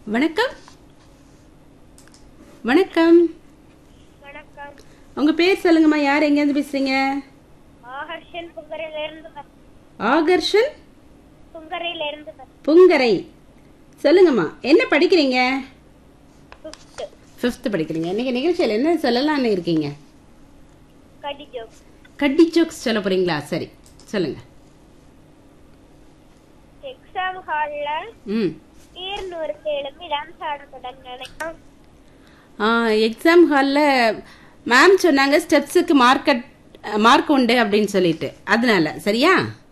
வணக்கம் வணக்கம் வணக்கம் உங்க பேர் சொல்லுங்கம்மா யார் எங்கேருந்து பேசுறீங்க ஆகர்ஷன் புங்கரையில இருந்து வ- ஆகர்ஷன் புங்கரையில இருந்து வ- புங்கரை சொல்லுங்கம்மா என்ன படிக்கிறீங்க fifth ஃபிஃப்த் படிக்கிறீங்க இன்னைக்கு நிகழ்ச்சியில் என்ன சொல்லலாம்னு இருக்கீங்க கடி ஜோக் கட்டி ஜோக்ஸ் சொல்ல போறீங்களா சரி சொல்லுங்க எக்ஸாம் ஹால்ல ம் ஈர்நூறுக்கு எழுப்பி டான்ஸ் ஆட தொடங்கினேன் எக்ஸாம் ஹாலில் மேம் சொன்னாங்க ஸ்டெப்ஸுக்கு மார்க்கெட் மார்க் உண்டு அப்படின்னு சொல்லிட்டு அதனால சரியா